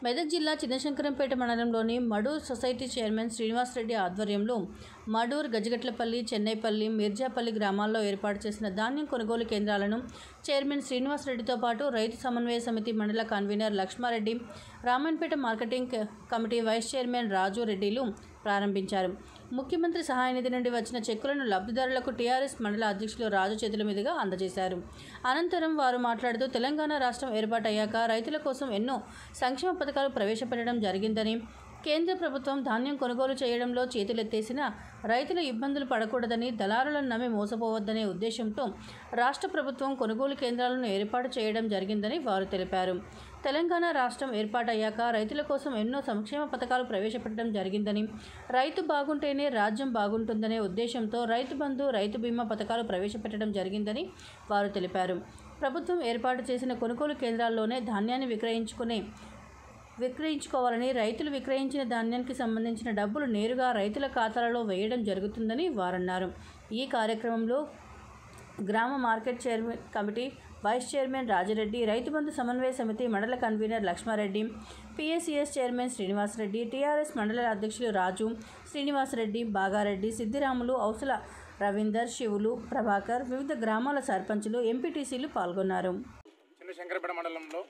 మెదక్ జిల్లా చిన్నశంకరంపేట మండలంలోని Madur society chairman Srinivas Reddy ఆధ్వర్యంలో మడూర్ గజగట్లపల్లి చెన్నైపల్లి మిర్జాపల్లి గ్రామాల్లో ఏర్పాటు చేసిన ధాన్యం కొనుగోలు కేంద్రాలను చైర్మన్ శ్రీనివాస్ రెడ్డితో పాటు రైతు సమన్వయ సమితి మండల కన్వీనర్ లక్ష్మారెడ్డి రామన్పేట మార్కెటింగ్ క- కమిటీ వైస్ చైర్మన్ రాజు రెడ్డిలు ప్రారంభించారు ముఖ్యమంత్రి సహాయ నిధి నుండి వచ్చిన చెక్కులను లబ్ధిదారులకు టీఆర్ఎస్ మండల అధ్యక్షులు రాజు చేతుల మీదుగా అందజేశారు అనంతరం వారు మాట్లాడుతూ తెలంగాణ రాష్ట్రం ఏర్పాటయ్యాక రైతుల కోసం ఎన్నో సంక్షేమ పథకాలు ప్రవేశపెట్టడం జరిగిందని కేంద్ర ప్రభుత్వం ధాన్యం కొనుగోలు చేయడంలో చేతులెత్తేసిన రైతులు ఇబ్బందులు పడకూడదని దళారులను నమ్మి మోసపోవద్దనే ఉద్దేశంతో రాష్ట్ర ప్రభుత్వం కొనుగోలు కేంద్రాలను ఏర్పాటు చేయడం జరిగిందని వారు తెలిపారు తెలంగాణ రాష్ట్రం ఏర్పాటయ్యాక రైతుల కోసం ఎన్నో సంక్షేమ పథకాలు ప్రవేశపెట్టడం జరిగిందని రైతు బాగుంటేనే రాజ్యం బాగుంటుందనే ఉద్దేశంతో రైతు బంధు రైతు బీమా పథకాలు ప్రవేశపెట్టడం జరిగిందని వారు తెలిపారు ప్రభుత్వం ఏర్పాటు చేసిన కొనుగోలు కేంద్రాల్లోనే ధాన్యాన్ని విక్రయించుకునే విక్రయించుకోవాలని రైతులు విక్రయించిన ధాన్యానికి సంబంధించిన డబ్బులు నేరుగా రైతుల ఖాతాలలో వేయడం జరుగుతుందని వారన్నారు ఈ కార్యక్రమంలో గ్రామ market chairman committee vice chairman Rajireddy Rythu Bandhu సమన్వయ సమితి మండల convener Lakshmareddy PSCS chairman Srinivasareddy TRS మండల అధ్యక్షులు రాజు శ్రీనివాసరెడ్డి బాగారెడ్డి సిద్దిరాములు ఔసల రవీందర్ శివులు ప్రభాకర్ వివిధ గ్రామాల సర్పంచులు ఎంపీటీసీలు పాల్గొన్నారు చిన్న శంకరపేట మండలంలో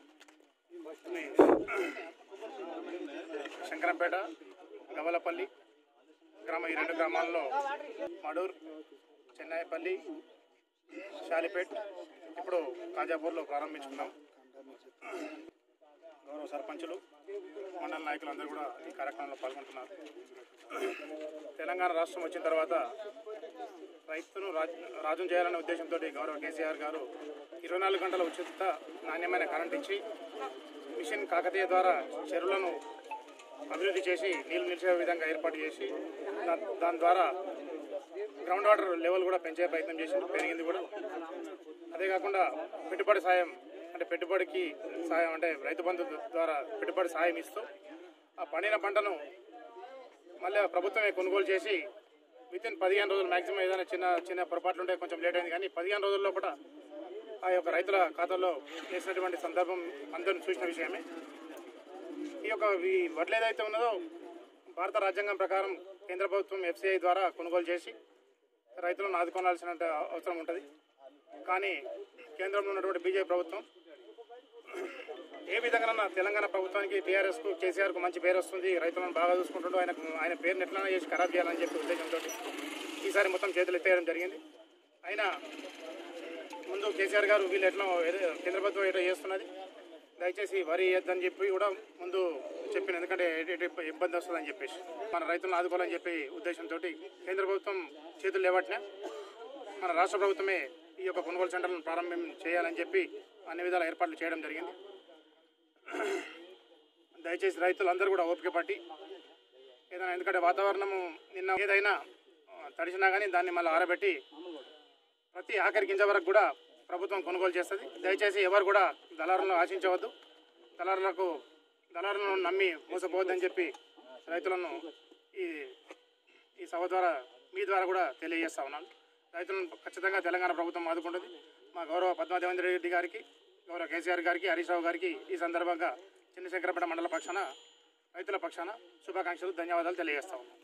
శంకరంపేట గవలపల్లి గ్రామ ఈ రెండు గ్రామాల్లో మడూర్ చెన్నైపల్లి షాలిపేట్ ఇప్పుడు కాజాపూర్లో ప్రారంభించుకున్నాం గౌరవ సర్పంచులు మండల నాయకులు అందరూ కూడా ఈ కార్యక్రమంలో పాల్గొంటున్నారు తెలంగాణ రాష్ట్రం వచ్చిన తర్వాత రైతును రాజ్ రాజును చేయాలనే ఉద్దేశంతో గౌరవ కేసీఆర్ గారు ఇరవై నాలుగు గంటల ఉచిత నాణ్యమైన కరెంట్ ఇచ్చి మిషన్ కాకతీయ ద్వారా చెరువులను అభివృద్ధి చేసి నీళ్లు నిలిచే విధంగా ఏర్పాటు చేసి దా- దాని ద్వారా గ్రౌండ్ వాటర్ లెవెల్ కూడా పెంచే ప్రయత్నం చేసి పెరిగింది కూడా అదే కాకుండా పెట్టుబడి సాయం అంటే పెట్టుబడికి సాయం అంటే రైతు బంధు ద్వారా పెట్టుబడి సాయం ఇస్తూ ఆ పండిన పంటను మళ్ళీ ప్రభుత్వమే కొనుగోలు చేసి విత్ ఇన్ పదిహేను రోజులు మాక్సిమం ఏదైనా చిన్న చిన్న పొరపాట్లు ఉంటే కొంచెం లేట్ అయింది కానీ పదిహేను రోజుల్లో కూడా ఆ యొక్క రైతుల ఖాతాలో వేసినటువంటి సందర్భం అందరిని చూసిన విషయమే ఈ యొక్క ఈ వడ్లు ఏదైతే ఉన్నదో భారత రాజ్యాంగం ప్రకారం కేంద్ర ప్రభుత్వం ఎఫ్సిఐ ద్వారా కొనుగోలు చేసి రైతులను ఆదుకోవాల్సిన అవసరం ఉంటుంది కానీ కేంద్రంలో ఉన్నటువంటి బీజేపీ ప్రభుత్వం ఏ విధంగా తెలంగాణ ప్రభుత్వానికి టీఆర్ఎస్ కు కేసీఆర్ కు మంచి పేరు వస్తుంది రైతులను బాగా చూసుకుంటుండో ఆయనకు ఆయన పేరుని ఎట్లైనా చేసి ఖరాబ్ చేయాలని చెప్పి ఉద్దేశంతో ఈసారి మొత్తం చేతులు ఎత్తేయడం జరిగింది అయినా ముందు కేసీఆర్ గారు వీళ్ళు ఎట్లా ఏదో కేంద్ర ప్రభుత్వం ఎట్లా చేస్తున్నది దయచేసి వరి వేయొద్దని చెప్పి కూడా ముందు చెప్పిన ఎందుకంటే ఎటు- ఎటు ఇబ్బంది వస్తుందని చెప్పేసి మన రైతులను ఆదుకోవాలని చెప్పి ఉద్దేశంతో కేంద్ర ప్రభుత్వం చేతులు లేవట్నే మన రాష్ట్ర ప్రభుత్వమే ఈ యొక్క కొనుగోలు సెంటర్లను ప్రారంభం చేయాలని చెప్పి అన్ని విధాల ఏర్పాట్లు చేయడం జరిగింది దయచేసి రైతులందరూ కూడా ఓపిక పట్టి ఏదైనా ఎందుకంటే వాతావరణము నిన్న ఏదైనా ఆ, తడిసినా కానీ దాన్ని మళ్ళీ ఆరబెట్టి ప్రతి ఆఖరి గింజ వరకు కూడా ప్రభుత్వం కొనుగోలు చేస్తుంది దయచేసి ఎవరు కూడా దళారులను ఆశించవద్దు దళారులకు దళారులను నమ్మి మోసపోవద్దని చెప్పి రైతులను ఈ ఈ సభ ద్వారా మీ ద్వారా కూడా తెలియజేస్తా ఉన్నాను రైతులను ఖచ్చితంగా తెలంగాణ ప్రభుత్వం ఆదుకుంటుంది మా గౌరవ పద్మాదేవేంద్ర రెడ్డి గారికి గౌరవ కేసీఆర్ గారికి హరీష్ రావు గారికి ఈ సందర్భంగా చిన్నశంకరపేట మండల పక్షాన రైతుల పక్షాన శుభాకాంక్షలు ధన్యవాదాలు తెలియజేస్తా ఉన్నాను